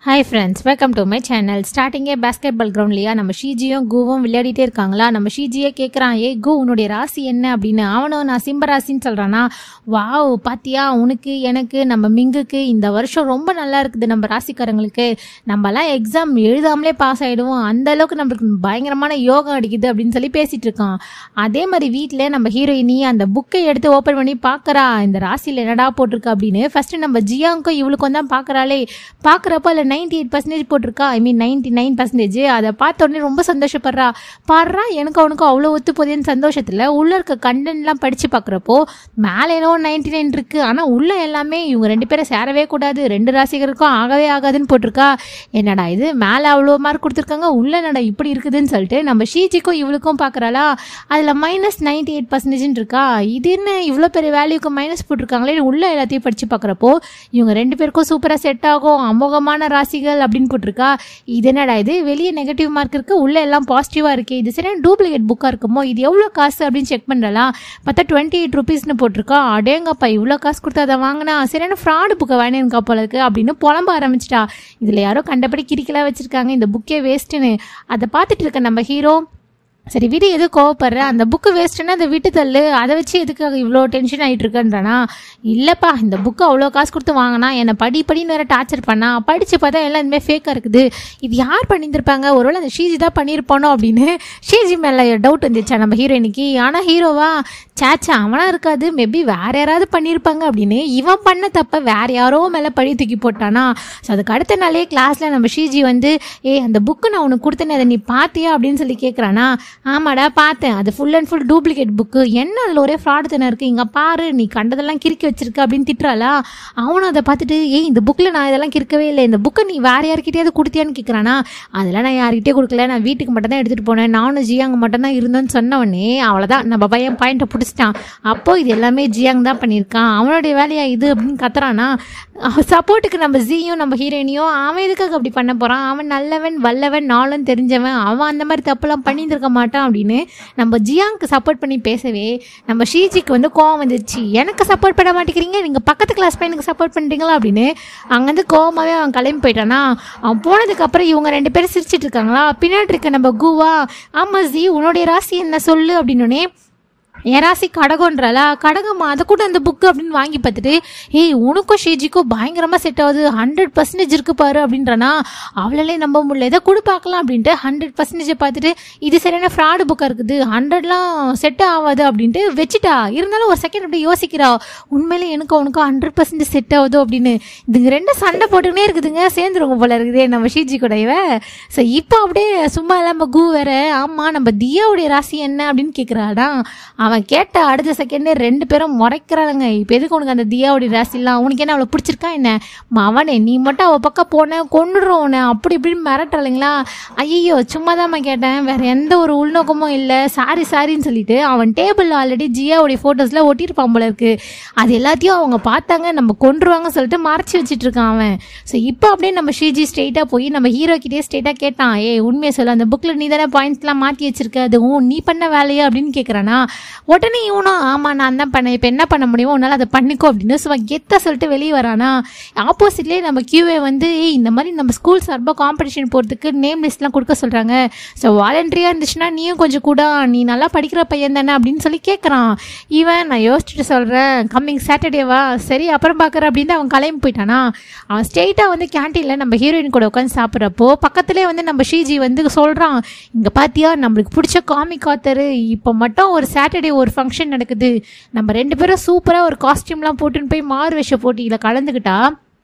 hi friends welcome to my channel ஸ்டார்டிங்கே basketball கிரவுண்ட்லையா நம்ம ஷீஜியும் கூவும் விளையாடிட்டே இருக்காங்களா நம்ம ஷீஜியே கேட்குறான் ஏ கூ உன்னுடைய ராசி என்ன அப்படின்னு அவனும் நான் சிம்ப ராசின்னு சொல்கிறானா வாவ் பாத்தியா உனக்கு எனக்கு நம்ம மிங்குக்கு இந்த வருஷம் ரொம்ப நல்லா இருக்குது நம்ம ராசிக்காரங்களுக்கு நம்மலாம் எக்ஸாம் எழுதாமலே பாஸ் ஆகிடுவோம் அந்த அளவுக்கு நம்மளுக்கு பயங்கரமான யோகம் அடிக்குது அப்படின்னு சொல்லி பேசிட்டு இருக்கான் அதே மாதிரி வீட்டில் நம்ம ஹீரோயினி அந்த புக்கை எடுத்து ஓப்பன் பண்ணி பார்க்குறா இந்த ராசியில் என்னடா போட்டிருக்கு அப்படின்னு ஃபஸ்ட்டு நம்ம ஜியாங்கும் இவளுக்கும் தான் பார்க்குறாளே பார்க்குறப்ப அதில் நைன்டி எயிட் பர்சன்டேஜ் போட்டிருக்கா I mean ninety nine percentage அதை பார்த்த உடனே ரொம்ப சந்தோஷப்படுறா பாடுறா எனக்கு அவனுக்கும் அவ்வளோ ஒத்து போதேன்னு சந்தோஷத்தில் உள்ளே இருக்க கண்டென்ட்லாம் படித்து பார்க்குறப்போ மேலே என்னவோ நைன்டி நைன் இருக்குது ஆனால் உள்ள எல்லாமே இவங்க ரெண்டு பேரும் சேரவே கூடாது ரெண்டு ராசிகருக்கும் ஆகவே ஆகாதுன்னு போட்டிருக்கா என்னடா இது மேலே அவ்வளோ மார்க் கொடுத்துருக்காங்க உள்ள என்னடா இப்படி இருக்குதுன்னு சொல்லிட்டு நம்ம ஷீஜிக்கும் இவளுக்கும் பார்க்குறாளா அதில் மைனஸ் நைன்டி எயிட் பர்சன்டேஜ்னு இருக்கா இது என்ன இவ்வளோ பெரிய வேல்யூக்கு மைனஸ் போட்டிருக்காங்களே உள்ள எல்லாத்தையும் படித்து பார்க்குறப்போ இவங்க ரெண்டு பேருக்கும் சூப்பராக செட் ஆகும் அமோகமான ராசிகள் அப்படின்னு போட்டிருக்கா இது என்னடா இது வெளியே நெகட்டிவ் மார்க் இருக்கு உள்ள எல்லாம் பாசிட்டிவாக இருக்கு இது சரியான டூப்ளிகேட் புக்காக இருக்குமோ இது எவ்வளோ காசு அப்படின்னு செக் பண்ணுறலாம் பார்த்தா டுவெண்ட்டி எயிட் ருபீஸ்னு போட்டிருக்கா அடேங்கப்பா இவ்வளோ காசு கொடுத்து அதை வாங்கினா சரியான ஃப்ராடு புக்கை வாங்கியிருக்கா போல இருக்கு அப்படின்னு புலம்ப ஆரம்பிச்சிட்டா இதில் யாரோ கண்டபடி கிரிக்கலாக வச்சிருக்காங்க இந்த புக்கே வேஸ்ட்டுன்னு அதை பார்த்துட்டு இருக்க நம்ம ஹீரோ சரி விடு எது கோவப்படுற அந்த புக்கு வேஸ்ட்டுன்னா அதை விட்டு தள்ளு அதை வச்சு எதுக்காக இவ்வளோ டென்ஷன் ஆகிட்டு இருக்கேன்றானா இல்லைப்பா இந்த புக்கு அவ்வளோ காசு கொடுத்து வாங்கினா என்னை படி படின்னு வேற டார்ச்சர் பண்ணா படித்து பார்த்தா எல்லாம் இனிமேல் ஃபேக்காக இருக்குது இது யார் பண்ணியிருந்திருப்பாங்க ஒருவேளை அந்த ஷீஜி தான் பண்ணியிருப்பானோ அப்படின்னு ஷீஜி மேலே டவுட் வந்துச்சா நம்ம ஹீரோயினுக்கு ஆனால் ஹீரோவா சேச்சா அவனா இருக்காது மேபி வேற யாராவது பண்ணியிருப்பாங்க அப்படின்னு இவன் பண்ண தப்ப வேற யாரோ மேலே பழி தூக்கி போட்டானா ஸோ அதுக்கு அடுத்த நாளே கிளாஸில் நம்ம ஷீஜி வந்து ஏ அந்த புக்கு நான் உனக்கு கொடுத்தேனே அதை நீ பார்த்தியா அப்படின்னு சொல்லி கேட்குறானா ஆமாடா பார்த்தேன் அது full and full duplicate book என்ன அதில் ஒரே ஃப்ராடு தானே இருக்குது இங்கே பாரு நீ கண்டதெல்லாம் கிறுக்கி வச்சிருக்க அப்படின்னு திட்டுறாளா அவனும் அதை பார்த்துட்டு ஏய் இந்த புக்கில் நான் இதெல்லாம் கிறுக்கவே இல்லை இந்த புக்கை நீ வேற யார்கிட்டயாவது கொடுத்தியான்னு கேட்குறானா அதெல்லாம் நான் யார்கிட்டயே கொடுக்கல நான் வீட்டுக்கு மட்டும் தான் எடுத்துகிட்டு போனேன் நானும் ஜியாங்க மட்டும் தான் இருந்தேன்னு சொன்னவனே அவ்வளோதான் நம்ம பையன் பாயிண்ட்டை பிடிச்சிட்டான் அப்போ இது எல்லாமே ஜியாங் தான் பண்ணியிருக்கான் அவனுடைய வேலையா இது அப்படின்னு கத்துறானா சப்போர்ட்டுக்கு நம்ம ஜியும் நம்ம ஹீரோயினியும் அவன் எதுக்காக அப்படி பண்ண போகிறான் அவன் நல்லவன் வல்லவன் நாளும் தெரிஞ்சவன் அவன் அந்த மாதிரி தப்புலாம் பண்ணியிருந்திருக்க மாட்டான் அப்படின்னு நம்ம ஜியாங்க்கு சப்போர்ட் பண்ணி பேசவே நம்ம ஷீஜிக்கு வந்து கோவம் வந்துச்சு எனக்கு சப்போர்ட் பண்ண மாட்டேங்கிறீங்க நீங்கள் பக்கத்து கிளாஸ் பையனுக்கு சப்போர்ட் பண்ணுறீங்களா அப்படின்னு அங்கேருந்து கோவமாகவே அவன் கிளம்பி போயிட்டானா அவன் போனதுக்கப்புறம் இவங்க ரெண்டு பேரும் சிரிச்சிட்டு இருக்காங்களா பின்னாடி இருக்க நம்ம குவா ஆமாம் ஜி உன்னுடைய ராசி என்ன சொல்லு அப்படின்னோடனே என் ராசி கடகம்ன்றாளா கடகம்மா அதை கூட அந்த புக்கு அப்படின்னு வாங்கி பார்த்துட்டு ஏய் உனக்கும் ஷேஜிக்கும் பயங்கரமாக செட் ஆகுது ஹண்ட்ரட் பர்சன்டேஜ் இருக்கு பாரு அப்படின்றானா அவளாலே நம்ப முடியல எதை கொடு பார்க்கலாம் அப்படின்ட்டு ஹண்ட்ரட் பர்சன்டேஜை பார்த்துட்டு இது சரியான ஃப்ராடு புக்காக இருக்குது ஹண்ட்ரட்லாம் செட் ஆகாது அப்படின்ட்டு வச்சுட்டா இருந்தாலும் ஒரு செகண்ட் அப்படி யோசிக்கிறா உண்மையிலே எனக்கு உனக்கும் ஹண்ட்ரட் பர்சன்டேஜ் செட் ஆகுது அப்படின்னு இதுங்க ரெண்டும் சண்டை போட்டுக்கினே இருக்குதுங்க சேர்ந்துருங்க போல இருக்குதே நம்ம ஷீஜி கூட இவ ஸோ இப்போ அப்படியே சும்மா இல்லாமல் கூ வேற ஆமாம் நம்ம தியாவுடைய ராசி என்ன அப்படின்னு கேட்குறாடா அவன் கேட்ட அடுத்த செகண்டே ரெண்டு பேரும் முறைக்கிறாங்க இப்போ எதுக்கு உனக்கு அந்த தியாவுடைய ராசிலாம் உனக்கு என்ன அவளை பிடிச்சிருக்கா என்ன அவனே நீ மட்டும் அவள் பக்கம் போன கொண்டுடுறோம் உன்னை அப்படி இப்படின்னு மிரட்டுறாளுங்களா ஐயோ சும்மா தான் கேட்டேன் வேற எந்த ஒரு உள்நோக்கமும் இல்லை சாரி சாரின்னு சொல்லிட்டு அவன் டேபிள் ஆல்ரெடி ஜியாவுடைய ஃபோட்டோஸ்லாம் ஒட்டியிருப்பான் போல இருக்கு அது எல்லாத்தையும் அவங்க பார்த்தாங்க நம்ம கொண்டுருவாங்க சொல்லிட்டு மறைச்சி வச்சுட்டு இருக்கான் அவன் ஸோ இப்போ அப்படியே நம்ம ஷீஜி ஸ்ட்ரெயிட்டாக போய் நம்ம ஹீரோ கிட்டே ஸ்ட்ரெயிட்டாக கேட்டான் ஏ உண்மையை சொல்லு அந்த புக்கில் நீ தானே பாயிண்ட்ஸ்லாம் மாற்றி வச்சிருக்க அது ஓ நீ பண்ண வேலையா அப்படின்னு கேட்குறானா உடனே இவனும் ஆமாம் நான் தான் பண்ணேன் இப்போ என்ன பண்ண முடியுமோ உன்னால் அதை பண்ணிக்கோ அப்படின்னு சும்மா கெத்த சொல்லிட்டு வெளியே வரானா ஆப்போசிட்லேயே நம்ம கியூஏ வந்து ஏய் இந்த மாதிரி நம்ம ஸ்கூல் சார்பாக காம்படிஷன் போகிறதுக்கு நேம் லிஸ்ட்லாம் கொடுக்க சொல்கிறாங்க ஸோ வாலண்டரியாக இருந்துச்சுன்னா நீயும் கொஞ்சம் கூட நீ நல்லா படிக்கிற பையன் தானே அப்படின்னு சொல்லி கேட்குறான் இவன் நான் யோசிச்சுட்டு சொல்கிறேன் கம்மிங் சாட்டர்டேவா சரி அப்புறம் பார்க்குறேன் அப்படின்னு அவன் கிளம்பி போயிட்டானா அவன் ஸ்ட்ரெயிட்டாக வந்து கேன்டீனில் நம்ம ஹீரோயின் கூட உட்காந்து சாப்பிட்றப்போ பக்கத்துலேயே வந்து நம்ம ஷீஜி வந்து சொல்கிறான் இங்கே பார்த்தியா நம்மளுக்கு பிடிச்ச காமிக் ஆத்தர் இப்போ மட்டும் ஒரு சாட்டர்டே ஒரு ஃபங்க்ஷன் நடக்குது நம்ம ரெண்டு பேரும் சூப்பராக ஒரு காஸ்டியூம்லாம் போட்டுன்னு போய் மாறு வேஷ போட்டியில் கலந்துக்கிட்டா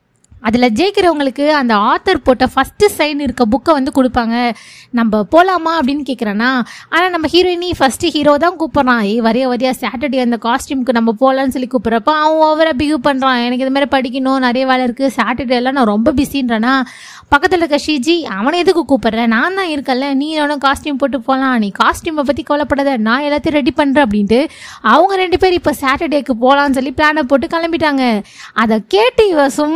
அதில் ஜெயிக்கிறவங்களுக்கு அந்த ஆத்தர் போட்ட ஃபஸ்ட்டு சைன் இருக்க புக்கை வந்து கொடுப்பாங்க நம்ம போகலாமா அப்படின்னு கேட்குறானா ஆனால் நம்ம ஹீரோயினி ஃபஸ்ட்டு ஹீரோ தான் கூப்பிட்றான் ஏய் வரைய வரையா சாட்டர்டே அந்த காஸ்டியூமுக்கு நம்ம போகலான்னு சொல்லி கூப்பிட்றப்ப அவன் ஓவராக பிஹேவ் பண்ணுறான் எனக்கு இது மாதிரி படிக்கணும் நிறைய வேலை இருக்குது சாட்டர்டே எல்லாம் நான் ரொம்ப பிஸின்றானா பக்கத்தில் இருக்க ஷீஜி அவனை எதுக்கு கூப்பிட்றேன் நான் தான் இருக்கல நீ அவனும் காஸ்டியூம் போட்டு போகலாம் நீ காஸ்டியூமை பற்றி கவலைப்படாத நான் எல்லாத்தையும் ரெடி பண்ணுறேன் அப்படின்ட்டு அவங்க ரெண்டு பேர் இப்போ சாட்டர்டேக்கு போகலான்னு சொல்லி பிளானை போட்டு கிளம்பிட்டாங்க அதை கேட்டு இவ சும்மா இருக்க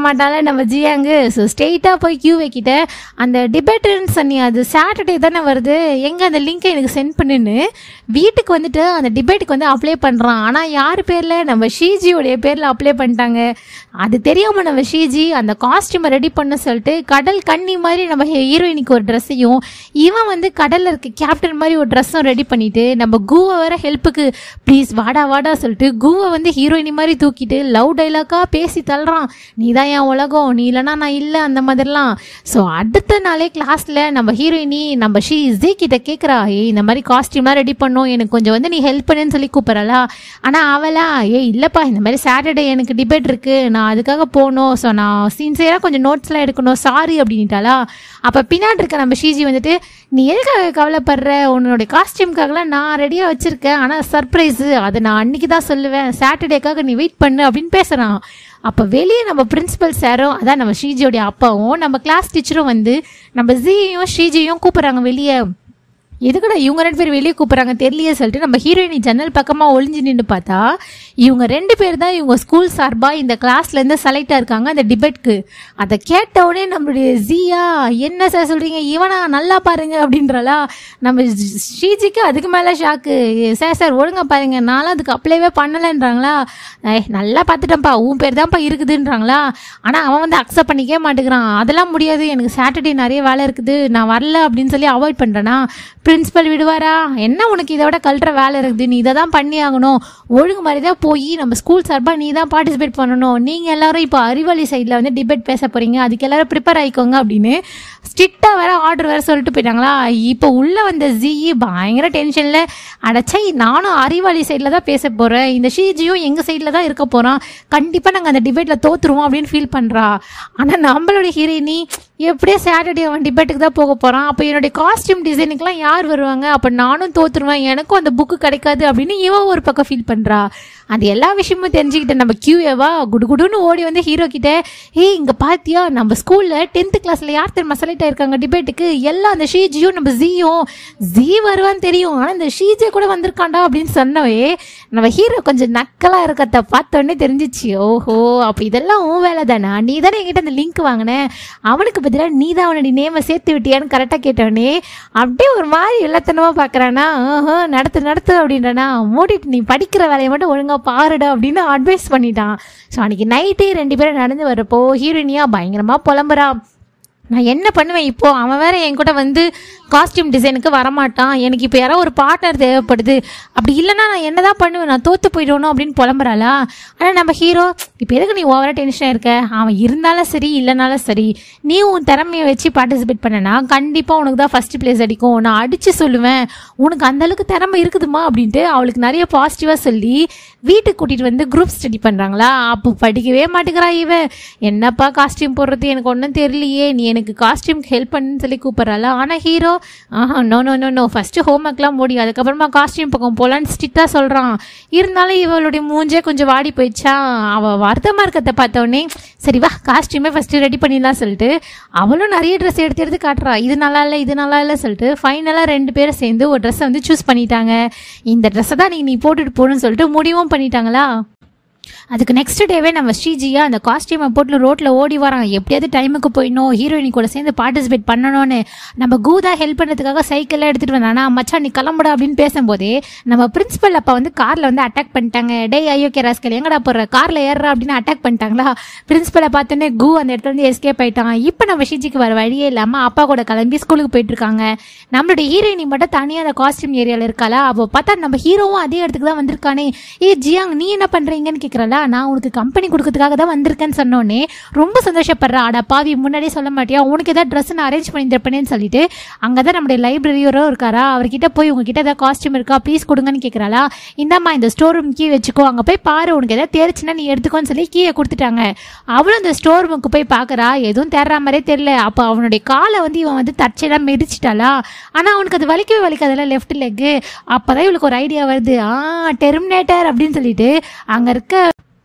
மாட்டால நம்ம ஜியாங்கு ஸோ ஸ்ட்ரெயிட்டாக போய் கியூ வைக்கிட்ட அந்த டிபேட்டுன்னு சொன்னி அது சாட்டர்டே தானே வருது எங்கே அந்த லிங்க்கை எனக்கு சென்ட் பண்ணுன்னு வீட்டுக்கு வந்துட்டு அந்த டிபேட்டுக்கு வந்து அப்ளை பண்ணுறான் ஆனால் யார் பேரில் நம்ம ஷீஜியோடைய பேரில் அப்ளை பண்ணிட்டாங்க அது தெரியாமல் நம்ம ஷீஜி அந்த காஸ்டியூமை ரெடி பண்ண சொல்லிட்டு கடல் கண்ணி மாதிரி நம்ம ஹீரோயினுக்கு ஒரு ட்ரெஸ்ஸையும் இவன் வந்து கடலில் இருக்க கேப்டன் மாதிரி ஒரு ட்ரெஸ்ஸும் ரெடி பண்ணிட்டு நம்ம கூவை வேற ஹெல்ப்புக்கு ப்ளீஸ் வாடா வாடா சொல்லிட்டு கூவை வந்து ஹீரோயினி மாதிரி தூக்கிட்டு லவ் டைலாக்காக பேசி தள்ளுறான் நீ தான் என் உலகம் நீ இல்லைனா நான் இல்லை அந்த மாதிரிலாம் ஸோ அடுத்த நாளே கிளாஸில் நம்ம ஹீரோயினி நம்ம ஷீ ஜி கிட்ட கேட்குறா ஏய் இந்த மாதிரி காஸ்டியூம்லாம் ரெடி பண்ணும் எனக்கு கொஞ்சம் வந்து நீ ஹெல்ப் பண்ணுன்னு சொல்லி கூப்பிட்றலா ஆனால் அவளா ஏய் இல்லைப்பா இந்த மாதிரி சாட்டர்டே எனக்கு டிபேட் இருக்குது நான் அதுக்காக போகணும் ஸோ நான் சின்சியராக கொஞ்சம் நோட்ஸ்லாம் எடுக்கணும் சாரி அப்படின்ட்டாளா அப்போ பின்னாடி இருக்க நம்ம ஷீஜி வந்துட்டு நீ எதுக்காக கவலைப்படுற உன்னோட காஸ்டியூம்காகலாம் நான் ரெடியாக வச்சுருக்கேன் ஆனால் சர்ப்ரைஸு அதை நான் அன்னைக்கு தான் சொல்லுவேன் சாட்டர்டேக்காக நீ வெயிட் பண்ணு அப்படின்னு பேசுகிறான் அப்போ வெளியே நம்ம பிரின்சிபல் சாரும் அதான் நம்ம ஸ்ரீஜியோடைய அப்பாவும் நம்ம கிளாஸ் டீச்சரும் வந்து நம்ம ஜியையும் ஸ்ரீஜியும் கூப்பிட்றாங்க வெளியே எதுக்குடா இவங்க ரெண்டு பேர் வெளியே கூப்பிட்றாங்க தெரியலையே சொல்லிட்டு நம்ம ஹீரோயினி ஜன்னல் பக்கமாக ஒளிஞ்சு நின்று பார்த்தா இவங்க ரெண்டு பேர் தான் இவங்க ஸ்கூல் சார்பாக இந்த கிளாஸ்லேருந்து செலக்ட் ஆயிருக்காங்க அந்த டிபேட்க்கு அதை கேட்ட உடனே நம்மளுடைய ஜியா என்ன சார் சொல்கிறீங்க இவனா நல்லா பாருங்க அப்படின்றலா நம்ம ஜி- ஸ்ரீஜிக்கு அதுக்கு மேலே ஷாக்கு சார் சார் ஒழுங்கா பாருங்க நானும் அதுக்கு அப்ளைவே பண்ணலைன்றாங்களா ஏய் நல்லா பார்த்துட்டேன்ப்பா உன் பேர் தான்ப்பா இருக்குதுன்றாங்களா ஆனால் அவன் வந்து அக்செப்ட் பண்ணிக்கவே மாட்டேங்கிறான் அதெல்லாம் முடியாது எனக்கு சாட்டர்டே நிறைய வேலை இருக்குது நான் வரல அப்படின்னு சொல்லி அவாய்ட் பண்ணுறேனா பிரின்சிபல் விடுவாரா என்ன உனக்கு இதை விட கல்ற வேலை இருக்குது நீ இதை தான் பண்ணி ஆகணும் ஒழுங்கு மாதிரி தான் போய் நம்ம ஸ்கூல் சார்பாக நீ தான் பார்ட்டிசிபேட் பண்ணணும் நீங்கள் எல்லாரும் இப்போ அறிவாளி சைடில் வந்து டிபேட் பேச போகிறீங்க அதுக்கு எல்லாரும் ப்ரிப்பேர் ஆகிக்கோங்க அப்படின்னு ஸ்ட்ரிக்டாக வேற ஆர்டர் வேற சொல்லிட்டு போயிட்டாங்களா இப்போ உள்ளே வந்த ஜிஇ பயங்கர டென்ஷனில் அடச்சை நானும் அறிவாளி சைடில் தான் பேச போகிறேன் இந்த ஷீஜியும் எங்கள் சைடில் தான் இருக்க போகிறோம் கண்டிப்பாக நாங்கள் அந்த டிபேட்டில் தோத்துருவோம் அப்படின்னு ஃபீல் பண்ணுறா ஆனால் நம்மளுடைய ஹீரோயினி எப்படியோ சாட்டர்டே அவன் டிபேட்டுக்கு தான் போக போகிறான் அப்போ என்னுடைய காஸ்டியூம் டிசைனுக்குலாம் யார் வருவாங்க அப்போ நானும் தோத்துருவேன் எனக்கும் அந்த புக்கு கிடைக்காது அப்படின்னு இவன் ஒரு பக்கம் ஃபீல் பண்ணுறா அந்த எல்லா விஷயமும் தெரிஞ்சுக்கிட்ட நம்ம கியூஏவா குடுகுடுன்னு ஓடி வந்து ஹீரோ கிட்ட ஏய் இங்கே பாத்தியா நம்ம ஸ்கூலில் டென்த்து கிளாஸில் யார் தெரியுமா செலக்ட் ஆயிருக்காங்க டிபேட்டுக்கு எல்லாம் அந்த ஷீஜியும் நம்ம ஜியும் ஜி வருவான்னு தெரியும் ஆனால் இந்த ஷீஜே கூட வந்திருக்காண்டா அப்படின்னு சொன்னவே நம்ம ஹீரோ கொஞ்சம் நக்கலாக இருக்கத்த பார்த்தோன்னே தெரிஞ்சிச்சு ஓஹோ அப்போ இதெல்லாம் உன் வேலை தானா நீ தானே என்கிட்ட அந்த லிங்க் வாங்கின அவனுக்கு பதிலாக நீ தான் அவனுடைய நேமை சேர்த்து விட்டியான்னு கரெக்டாக கேட்டவனே அப்படியே ஒரு மாதிரி எல்லாத்தனமாக பார்க்குறானா ஆஹா நடத்து நடத்து அப்படின்றானா மூடிட்டு நீ படிக்கிற வேலையை மட்டும் ஒழுங்காக பாருடா அப்படின்னு அட்வைஸ் பண்ணிட்டான் ஸோ அன்றைக்கி நைட்டே ரெண்டு பேரும் நடந்து வரப்போ ஹீரோயினியா பயங்கரமாக புலம்புறா நான் என்ன பண்ணுவேன் இப்போ அவன் வேற என் கூட வந்து காஸ்டியூம் டிசைனுக்கு வரமாட்டான் எனக்கு இப்போ யாரோ ஒரு பார்ட்னர் தேவைப்படுது அப்படி இல்லைன்னா நான் என்ன தான் பண்ணுவேன் நான் தோத்து போயிடணும் அப்படின்னு புலம்புறாளா ஆனால் நம்ம ஹீரோ இப்போ எதுக்கு நீ ஓவராக டென்ஷனாக இருக்க அவன் இருந்தாலும் சரி இல்லைனாலும் சரி நீ உன் திறமையை வச்சு பார்ட்டிசிபேட் பண்ணனா கண்டிப்பாக உனக்கு தான் ஃபர்ஸ்ட் பிளேஸ் அடிக்கும் நான் அடித்து சொல்லுவேன் உனக்கு அந்த அளவுக்கு திறமை இருக்குதுமா அப்படின்ட்டு அவளுக்கு நிறைய பாசிட்டிவாக சொல்லி வீட்டுக்கு கூட்டிகிட்டு வந்து குரூப் ஸ்டடி பண்ணுறாங்களா அப்போ படிக்கவே மாட்டேங்கிறா இவ என்னப்பா காஸ்டியூம் போடுறது எனக்கு ஒன்றும் தெரியலையே நீ எனக்கு காஸ்டியூம்க்கு ஹெல்ப் பண்ணுன்னு சொல்லி கூப்பிட்றாளா ஆனால் ஹீரோ ஆஹா no no no no first home ஒர்க்லாம் மூடி அதுக்கப்புறமா காஸ்டியூம் பக்கம் போகலான்னு ஸ்ட்ரிக்டாக சொல்கிறான் இருந்தாலும் இவளுடைய மூஞ்சே கொஞ்சம் வாடி போயிடுச்சா அவள் வருத்தமாக இருக்கிறத பார்த்தோன்னே சரி வா காஸ்டியூமே ஃபஸ்ட்டு ரெடி பண்ணிடலாம் சொல்லிட்டு அவளும் நிறைய ட்ரெஸ் எடுத்து எடுத்து காட்டுறா இது நல்லா இல்லை இது நல்லா இல்லை சொல்லிட்டு ஃபைனலாக ரெண்டு பேரும் சேர்ந்து ஒரு ட்ரெஸ்ஸை வந்து சூஸ் பண்ணிட்டாங்க இந்த ட்ரெஸ்ஸை தான் நீ நீ போட்டுட்டு போகணும்னு சொல்லிட்டு முடிவும் பண்ணிட்டாங்களா அதுக்கு நெக்ஸ்ட் டேவே நம்ம ஸ்ரீஜியா அந்த காஸ்டியூமை போட்டு ரோட்டில் ஓடி வரான் எப்படியாவது டைமுக்கு போயிடணும் ஹீரோயினி கூட சேர்ந்து பார்ட்டிசிபேட் பண்ணணும்னு நம்ம கூதா ஹெல்ப் பண்ணுறதுக்காக சைக்கிளில் எடுத்துகிட்டு வந்தானா மச்சான் நீ கிளம்புடா அப்படின்னு பேசும்போதே நம்ம பிரின்சிபல் அப்பா வந்து காரில் வந்து அட்டாக் பண்ணிட்டாங்க டேய் ஐயோ ராஸ்கல் எங்கடா போடுற காரில் ஏறுறா அப்படின்னு அட்டாக் பண்ணிட்டாங்களா பிரின்சிபலை பார்த்தோன்னே கூ அந்த இடத்துல இருந்து எஸ்கேப் ஆயிட்டான் இப்போ நம்ம ஷீஜிக்கு வர வழியே இல்லாமல் அப்பா கூட கிளம்பி ஸ்கூலுக்கு போயிட்டு இருக்காங்க நம்மளுடைய ஹீரோயினி மட்டும் தனியாக அந்த காஸ்டியூம் ஏரியாவில் இருக்காளா அப்போ பார்த்தா நம்ம ஹீரோவும் அதே இடத்துக்கு தான் வந்திருக்கானே ஏ ஜியாங் நீ என்ன பண்ணுறீங்கன்னு கேட்குறல நான் உனக்கு கம்பெனி கொடுக்கறதுக்காக தான் வந்திருக்கேன்னு சொன்னோடனே ரொம்ப சந்தோஷப்படுறா அடா பாவி முன்னாடியே சொல்ல மாட்டியா உனக்கு ஏதாவது ட்ரெஸ் நான் அரேஞ்ச் பண்ணி தரப்பேன்னு சொல்லிட்டு அங்கே தான் நம்முடைய லைப்ரரியரோ இருக்காரா அவர்கிட்ட போய் உங்ககிட்ட ஏதாவது காஸ்டியூம் இருக்கா ப்ளீஸ் கொடுங்கன்னு கேட்குறாளா இந்தாம்மா இந்த ஸ்டோர் ரூம் கீ வச்சுக்கோ அங்கே போய் பாரு உனக்கு ஏதாவது தெரிச்சுன்னா நீ எடுத்துக்கோன்னு சொல்லி கீயை கொடுத்துட்டாங்க அவளும் அந்த ஸ்டோர் ரூமுக்கு போய் பார்க்குறா எதுவும் தேடுற மாதிரியே தெரியல அப்போ அவனுடைய காலை வந்து இவன் வந்து தற்செயலாக மிதிச்சிட்டாளா ஆனால் அவனுக்கு அது வலிக்கவே வலிக்காதுல்ல லெஃப்ட் லெக்கு அப்போ தான் இவளுக்கு ஒரு ஐடியா வருது ஆ டெர்மினேட்டர் அப்படின்னு சொல்லிட்டு அங்கே இருக்க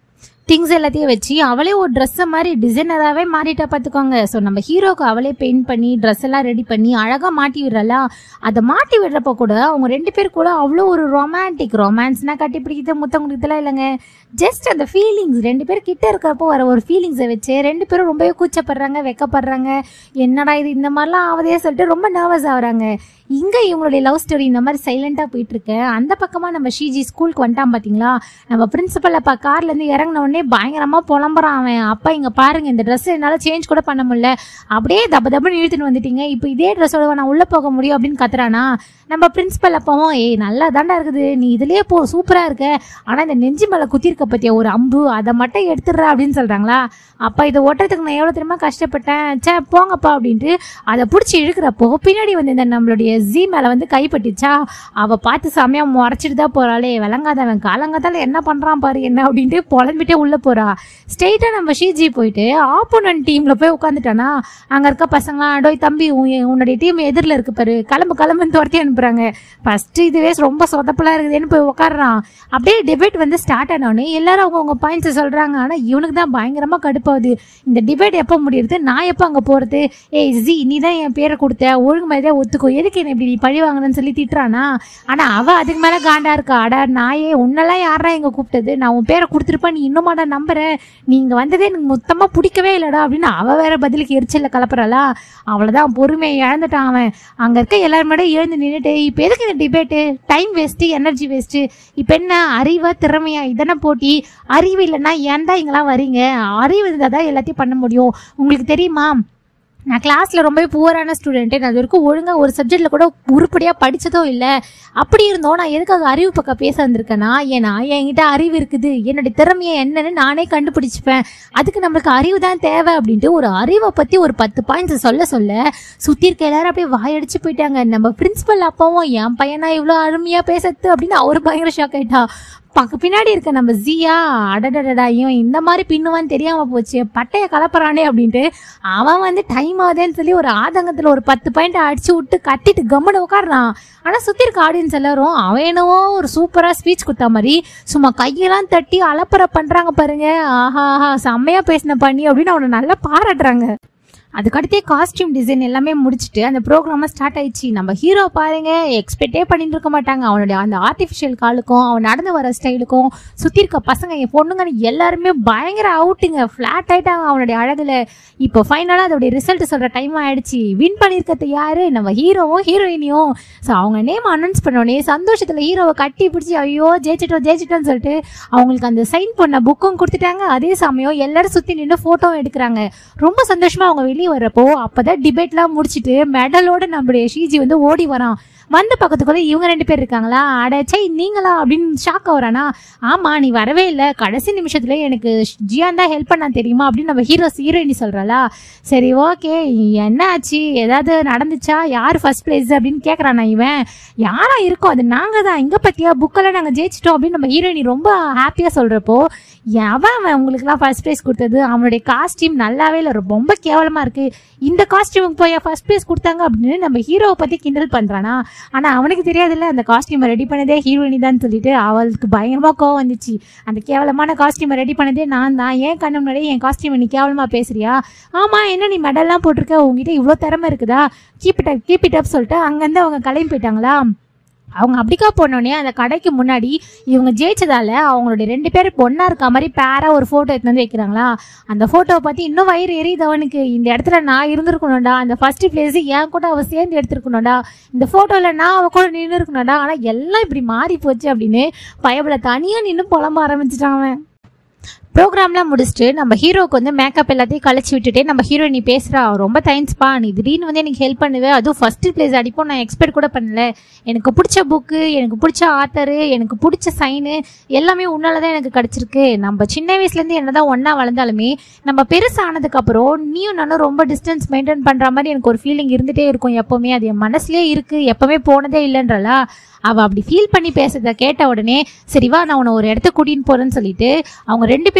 திங்ஸ் எல்லாத்தையும் வச்சு அவளே ஒரு ட்ரெஸ்ஸை மாதிரி டிசைனராகவே மாறிட்டா பார்த்துக்கோங்க ஸோ நம்ம ஹீரோக்கு அவளே பெயிண்ட் பண்ணி ட்ரெஸ் எல்லாம் ரெடி பண்ணி அழகாக மாட்டி விடுறலா அதை மாட்டி விடுறப்ப கூட அவங்க ரெண்டு பேர் கூட அவ்வளோ ஒரு ரொமான்டிக் ரொமான்ஸ்னா கட்டி பிடிக்கிறது முத்தம் கொடுக்கலாம் இல்லைங்க ஜஸ்ட் அந்த ஃபீலிங்ஸ் ரெண்டு பேர் கிட்ட இருக்கிறப்போ வர ஒரு ஃபீலிங்ஸை வச்சு ரெண்டு பேரும் ரொம்பவே கூச்சப்படுறாங்க வெக்கப்படுறாங்க என்னடா இது இந்த மாதிரிலாம் ஆவதே சொல்லிட்டு ரொம்ப நர்வஸ் ஆகுறாங்க இங்கே இவங்களுடைய லவ் ஸ்டோரி இந்த மாதிரி சைலண்டாக போயிட்டு இருக்கு அந்த பக்கமாக நம்ம ஷிஜி ஸ்கூலுக்கு வந்துட்டான் பார்த்தீங்களா நம்ம பிரின்சிபல் அப்பா கார்லேருந்து இறங்கின உடனே பயங்கரமாக புலம்புறான் அவன் அப்பா இங்கே பாருங்க இந்த ட்ரெஸ் என்னால் சேஞ்ச் கூட பண்ண முடியல அப்படியே தப்பு தப்புன்னு இழுத்துட்டு வந்துட்டீங்க இப்போ இதே ட்ரெஸ்ஸோட நான் உள்ளே போக முடியும் அப்படின்னு கத்துறானா நம்ம பிரின்சிபல் அப்பாவும் ஏய் நல்லா தாண்டா இருக்குது நீ இதுலயே போ சூப்பராக இருக்க ஆனால் இந்த நெஞ்சு மேலே குத்திருக்க பற்றிய ஒரு அம்பு அதை மட்டும் எடுத்துடுற அப்படின்னு சொல்கிறாங்களா அப்பா இதை ஓட்டுறதுக்கு நான் எவ்வளோ தெரியுமா கஷ்டப்பட்டேன் சே போங்கப்பா அப்படின்ட்டு அதை பிடிச்சி இழுக்கிறப்போ பின்னாடி வந்து இந்த நம்மளுடைய ஜி மேலே வந்து கைப்பட்டுச்சா அவள் பார்த்து செமையாக முறைச்சிட்டு தான் போகிறாளே விளங்காதவன் காலங்காத்தால என்ன பண்ணுறான் பாரு என்ன அப்படின்ட்டு புலம்பிட்டே உள்ளே போகிறா ஸ்ட்ரெயிட்டாக நம்ம ஷிஜி போயிட்டு ஆப்போனன்ட் டீமில் போய் உட்காந்துட்டானா அங்கே இருக்க பசங்களாம் டோய் தம்பி உன் உன்னுடைய டீம் எதிரில் இருக்கு பாரு கிளம்பு கிளம்புன்னு துரத்தி அனுப்புகிறாங்க ஃபஸ்ட்டு இதுவே ரொம்ப சொதப்பலாக இருக்குதுன்னு போய் உட்காடுறான் அப்படியே டிபேட் வந்து ஸ்டார்ட் ஆனோடனே எல்லாரும் அவங்கவுங்க பாயிண்ட்ஸை சொல்கிறாங்க ஆனால் இவனுக்கு தான் பயங்கரமாக கடுப்பாகுது இந்த டிபேட் எப்போ முடியுது நான் எப்போ அங்கே போகிறது ஏய் ஜி நீ தான் என் பேரை கொடுத்த ஒழுங்கு மாதிரியே ஒத்துக்கோ எதுக்கு என்ன இப்படி நீ பழி வாங்கணும்னு சொல்லி திட்டுறானா ஆனால் அவள் அதுக்கு மேலே காண்டா இருக்கா அடா நாயே உன்னெல்லாம் யாரா இங்கே கூப்பிட்டது நான் உன் பேரை கொடுத்துருப்பேன் நீ இன்னுமாடா நம்புறேன் நீ இங்கே வந்ததே எனக்கு மொத்தமாக பிடிக்கவே இல்லைடா அப்படின்னு அவள் வேற பதிலுக்கு எரிச்சலில் கலப்புறாளா அவ்வளோதான் பொறுமையை இழந்துட்டான் அவன் அங்கே இருக்க எல்லாரும் முன்னாடி எழுந்து நின்றுட்டு இப்போ எதுக்கு இந்த debate time waste energy waste இப்போ என்ன அறிவா திறமையா இதனை போட்டி அறிவு இல்லைன்னா ஏன் தான் இங்கெல்லாம் வரீங்க அறிவு இருந்தால் தான் எல்லாத்தையும் பண்ண முடியும் உங்களுக்கு தெரியுமா நான் கிளாஸில் ரொம்ப புவரான ஸ்டூடெண்ட்டு நான் இது வரைக்கும் ஒழுங்காக ஒரு சப்ஜெக்டில் கூட உருப்படியாக படித்ததோ இல்லை அப்படி இருந்தோம் நான் எதுக்காக அறிவு பக்கம் பேச வந்திருக்கேன்னா ஏன்னா என்கிட்ட அறிவு இருக்குது என்னுடைய திறமையை என்னன்னு நானே கண்டுபிடிச்சிப்பேன் அதுக்கு நம்மளுக்கு அறிவு தான் தேவை அப்படின்ட்டு ஒரு அறிவை பற்றி ஒரு பத்து பாயிண்ட்ஸ் சொல்ல சொல்ல சுற்றி இருக்க எல்லாரும் அப்படியே வாயடிச்சு போயிட்டாங்க நம்ம பிரின்சிபல் அப்பாவும் என் பையனா இவ்வளோ அருமையாக பேசுறது அப்படின்னு அவர் பயங்கர ஷாக் ஆயிட்டா பக்க பின்னாடி இருக்க நம்ம ஜியா அடடடடா இவன் இந்த மாதிரி பின்னுவான்னு தெரியாம போச்சு பட்டைய கலப்புறானே அப்படின்ட்டு அவன் வந்து டைம் ஆகுதுன்னு சொல்லி ஒரு ஆதங்கத்தில் ஒரு பத்து பாயிண்ட் அடிச்சு விட்டு கத்திட்டு கம்முன்னு உட்காடுறான் ஆனால் சுற்றி இருக்க ஆடியன்ஸ் எல்லாரும் அவன் என்னவோ ஒரு சூப்பராக ஸ்பீச் கொடுத்த மாதிரி சும்மா கையெல்லாம் தட்டி அலப்பறை பண்ணுறாங்க பாருங்க ஆஹா ஆஹா செம்மையாக பேசின பண்ணி அப்படின்னு அவனை நல்லா பாராட்டுறாங்க அதுக்கடுத்தே காஸ்டியூம் டிசைன் எல்லாமே முடிச்சுட்டு அந்த ப்ரோக்ராமாக ஸ்டார்ட் ஆயிடுச்சு நம்ம ஹீரோ பாருங்க எக்ஸ்பெக்டே பண்ணிட்டு இருக்க மாட்டாங்க அவனுடைய அந்த ஆர்டிஃபிஷியல் காலுக்கும் அவன் நடந்து வர ஸ்டைலுக்கும் சுற்றி இருக்க பசங்க என் பொண்ணுங்கன்னு எல்லாருமே பயங்கர அவுட்டுங்க ஃப்ளாட் ஆயிட்டாங்க அவனுடைய அழகுல இப்போ ஃபைனலாக அதோடைய ரிசல்ட் சொல்கிற டைம் ஆயிடுச்சு வின் பண்ணியிருக்கிறது யாரு நம்ம ஹீரோவும் ஹீரோயினியும் ஸோ அவங்க நேம் அனௌன்ஸ் பண்ணோடனே சந்தோஷத்தில் ஹீரோவை கட்டி பிடிச்சி ஐயோ ஜெயிச்சிட்டோம் ஜெயிச்சிட்டோம்னு சொல்லிட்டு அவங்களுக்கு அந்த சைன் பண்ண புக்கும் கொடுத்துட்டாங்க அதே சமயம் எல்லாரும் சுற்றி நின்று ஃபோட்டோவும் எடுக்கிறாங்க ரொம்ப சந்தோஷமா அவங்க வெளியே வர்றப்போ அப்பதான் டிபேட்லாம் முடிச்சிட்டு மெடலோட நம்மளுடைய ஷீஜி வந்து ஓடி வரான் வந்த பக்கத்துக்குள்ள இவங்க ரெண்டு பேர் இருக்காங்களா அடச்சை நீங்களா அப்படின்னு ஷாக் ஆகுறானா ஆமா நீ வரவே இல்லை கடைசி நிமிஷத்துல எனக்கு ஜியான் தான் ஹெல்ப் பண்ணா தெரியுமா அப்படின்னு நம்ம ஹீரோ ஹீரோயினி சொல்றாளா சரி ஓகே என்ன ஆச்சு ஏதாவது நடந்துச்சா யார் ஃபர்ஸ்ட் பிளேஸ் அப்படின்னு கேட்குறானா இவன் யாரா இருக்கோம் அது நாங்க தான் இங்க பத்தியா புக்கெல்லாம் நாங்க ஜெயிச்சிட்டோம் அப்படின்னு நம்ம ஹீரோயினி ரொம்ப ஹாப்பியா சொல்றப்போ அவன் அவன் உங்களுக்குலாம் ஃபர்ஸ்ட் ப்ரைஸ் கொடுத்தது அவனுடைய காஸ்டியூம் நல்லாவே இல்லை ரொம்ப கேவலமா இருக்கு இந்த காஸ்டியூமுக்கு போய் ஃபர்ஸ்ட் ப்ரைஸ் கொடுத்தாங்க அப்படின்னு நம்ம ஹீரோவை பத்தி கிண்டல் பண்றானா ஆனா அவனுக்கு தெரியாதுல்ல அந்த காஸ்டியூமை ரெடி பண்ணதே ஹீரோயினி தான் சொல்லிட்டு அவளுக்கு பயங்கரமா கோவம் வந்துச்சு அந்த கேவலமான காஸ்டியூமை ரெடி பண்ணதே நான் தான் ஏன் கண்ணு முன்னாடி என் காஸ்டியூமை நீ கேவலமா பேசுறியா ஆமா என்ன நீ மெடல்லாம் போட்டிருக்க உங்ககிட்ட இவ்வளோ திறமை இருக்குதா keep it up keep it up சொல்லிட்டு அங்கேருந்து அவங்க கிளம்பி போயிட்டாங்களா அவங்க அப்படிக்கா போனோடனே அந்த கடைக்கு முன்னாடி இவங்க ஜெயிச்சதால அவங்களுடைய ரெண்டு பேரும் பொண்ணா இருக்க மாதிரி பேரா ஒரு போட்டோ எடுத்து வந்து வைக்கிறாங்களா அந்த போட்டோவை பார்த்து இன்னும் வயிறு எரியுது அவனுக்கு இந்த இடத்துல நான் இருந்திருக்கணும்டா அந்த ஃபர்ஸ்ட் பிளேஸ் என் கூட அவ சேர்ந்து எடுத்திருக்கணும்டா இந்த போட்டோல நான் அவ கூட நின்று இருக்கணும்டா ஆனா எல்லாம் இப்படி மாறி போச்சு அப்படின்னு பயபல தனியா நின்று புலம்ப ஆரம்பிச்சிட்டான் அவன் ப்ரோக்ராம்லாம் முடிச்சுட்டு நம்ம ஹீரோக்கு வந்து மேக்கப் எல்லாத்தையும் கழிச்சு விட்டுட்டே நம்ம ஹீரோயினி பேசுகிறா ரொம்ப தேங்க்ஸ்ப்பா நீ திடீர்னு வந்து எனக்கு ஹெல்ப் பண்ணுவேன் அதுவும் ஃபர்ஸ்ட் பிளேஸ் அடிப்போம் நான் எக்ஸ்பெக்ட் கூட பண்ணல எனக்கு பிடிச்ச புக்கு எனக்கு பிடிச்ச ஆத்தரு எனக்கு பிடிச்ச சைனு எல்லாமே உன்னால தான் எனக்கு கிடச்சிருக்கு நம்ம சின்ன வயசுலேருந்து என்ன தான் ஒன்றா வளர்ந்தாலுமே நம்ம பெருசானதுக்கப்புறம் நீயும் நானும் ரொம்ப டிஸ்டன்ஸ் மெயின்டைன் பண்ணுற மாதிரி எனக்கு ஒரு ஃபீலிங் இருந்துகிட்டே இருக்கும் எப்போவுமே அது என் மனசுலேயே இருக்குது எப்போவுமே போனதே இல்லைன்றலா அவள் அப்படி ஃபீல் பண்ணி பேசுறத கேட்ட உடனே சரி வா நான் உன்னை ஒரு இடத்த கூட்டின்னு போகிறேன்னு சொல்லிட்டு அவங்க ரெண்டு பேரும்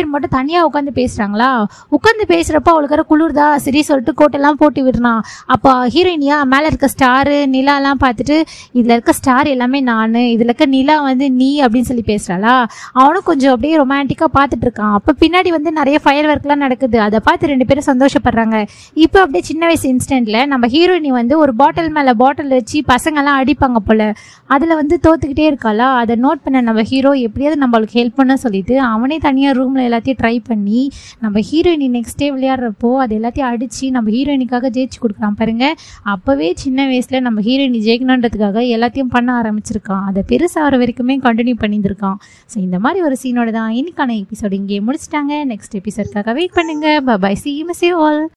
பேர் மட்டும் தனியாக உட்காந்து பேசுகிறாங்களா உட்காந்து பேசுகிறப்ப அவளுக்கு வேற குளிர்தா சரி சொல்லிட்டு கோட்டெல்லாம் போட்டு விடுறான் அப்போ ஹீரோயினியா மேலே இருக்க ஸ்டாரு நிலாலாம் பார்த்துட்டு இதில் இருக்க ஸ்டார் எல்லாமே நான் இதில் இருக்க நிலா வந்து நீ அப்படின்னு சொல்லி பேசுகிறாளா அவனும் கொஞ்சம் அப்படியே ரொமான்டிக்காக பார்த்துட்டு இருக்கான் அப்போ பின்னாடி வந்து நிறைய ஃபயர் ஒர்க்லாம் நடக்குது அதை பார்த்து ரெண்டு பேரும் சந்தோஷப்படுறாங்க இப்போ அப்படியே சின்ன வயசு இன்ஸ்டன்ட்ல நம்ம ஹீரோயினி வந்து ஒரு பாட்டில் மேலே பாட்டில் வச்சு பசங்கெல்லாம் அடிப்பாங்க போல அதில் வந்து தோத்துக்கிட்டே இருக்காளா அதை நோட் பண்ண நம்ம ஹீரோ எப்படியாவது நம்மளுக்கு ஹெல்ப் பண்ண சொல்லிட்டு அவனே தனியாக ரூமில் எல்லாத்தையும் ட்ரை பண்ணி நம்ம ஹீரோயினி நெக்ஸ்ட் டே விளையாடுறப்போ அது எல்லாத்தையும் அடித்து நம்ம ஹீரோயினிக்காக ஜெயிச்சு கொடுக்குறான் பாருங்க அப்போவே சின்ன வயசில் நம்ம ஹீரோயினி ஜெயிக்கணுன்றதுக்காக எல்லாத்தையும் பண்ண ஆரம்பிச்சிருக்கான் அதை பெருசாகிற வரைக்குமே கண்டினியூ பண்ணியிருக்கான் ஸோ இந்த மாதிரி ஒரு சீனோட தான் இன்னைக்கான எபிசோடு இங்கே முடிச்சிட்டாங்க நெக்ஸ்ட் எபிசோட்காக வெயிட் பண்ணுங்க bye bye see miss you all